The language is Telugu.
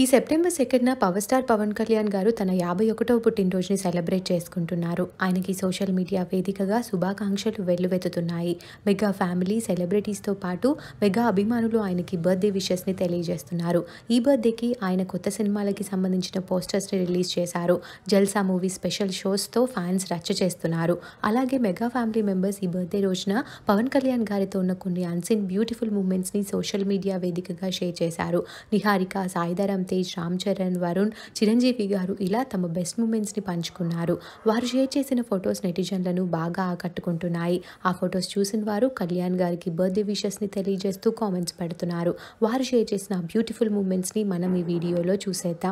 సెప్టెంబర్ సెకండ్న పవర్ స్టార్ పవన్ కళ్యాణ్ గారు తన యాభై ఒకటవ పుట్టినరోజుని సెలబ్రేట్ చేసుకుంటున్నారు ఆయనకి సోషల్ మీడియా వేదికగా శుభాకాంక్షలు వెల్లువెత్తుతున్నాయి మెగా ఫ్యామిలీ సెలబ్రిటీస్తో పాటు మెగా అభిమానులు ఆయనకి బర్త్డే విషెస్ని తెలియజేస్తున్నారు ఈ బర్త్డేకి ఆయన కొత్త సినిమాలకి సంబంధించిన పోస్టర్స్ని రిలీజ్ చేశారు జల్సా మూవీ స్పెషల్ షోస్తో ఫ్యాన్స్ రచ్చ చేస్తున్నారు అలాగే మెగా ఫ్యామిలీ మెంబర్స్ ఈ బర్త్డే రోజున పవన్ కళ్యాణ్ గారితో ఉన్న కొన్ని అన్సిన్ బ్యూటిఫుల్ మూమెంట్స్ని సోషల్ మీడియా వేదికగా షేర్ చేశారు నిహారిక సాయిధరం తేజ్ రామ్ చరణ్ వరుణ్ చిరంజీవి గారు ఇలా తమ బెస్ట్ మూమెంట్స్ని పంచుకున్నారు వారు షేర్ చేసిన ఫొటోస్ నెటిజన్లను బాగా ఆకట్టుకుంటున్నాయి ఆ ఫొటోస్ చూసిన వారు కళ్యాణ్ గారికి బర్త్డే విషెస్ని తెలియజేస్తూ కామెంట్స్ పెడుతున్నారు వారు షేర్ చేసిన బ్యూటిఫుల్ మూమెంట్స్ని మనం ఈ వీడియోలో చూసేద్దాం